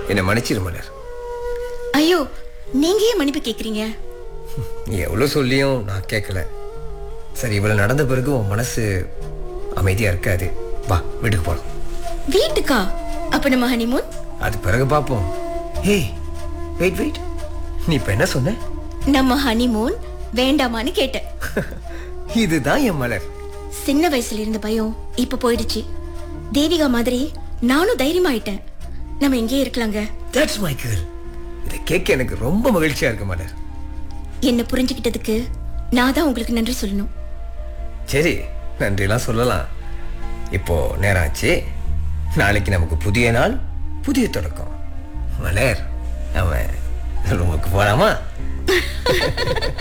என்னை மன்னிச்சிரு மலர் ஐயோ நீங்க ஏன் மன்னிப்பு கேக்குறீங்க நீ எவ்வளோ சொல்லியும் நான் கேட்கல சரி இவ்வளவு நடந்த பிறகு உன் மனசு அமைதியா இருக்காது வா வீட்டுக்கு போகலாம் வீட்டுக்கா அப்ப நம்ம ஹனிமூன் அது பிறகு பார்ப்போம் ஏய் வெயிட் வெயிட் நீ இப்போ என்ன சொன்ன நம்ம ஹனிமூன் வேண்டாமான்னு கேட்டேன் இதுதான் என் மலர் சின்ன வயசுல இருந்த பயம் இப்ப போயிடுச்சு தேவிகா மாதிரி நானும் தைரியமாயிட்டேன் நம்ம எங்கேயே இருக்கலாங்க தட்ஸ் மை கேர்ள் இதை கேட்க எனக்கு ரொம்ப மகிழ்ச்சியா இருக்கு மலர் என்ன புரிஞ்சுக்கிட்டதுக்கு நான் தான் உங்களுக்கு நன்றி சொல்லணும் சரி நன்றிலாம் சொல்லலாம் இப்போ நேரம் ஆச்சு நாளைக்கு நமக்கு புதிய நாள் புதிய தொடக்கம் மலர் அவன் ரூமுக்கு போலாமா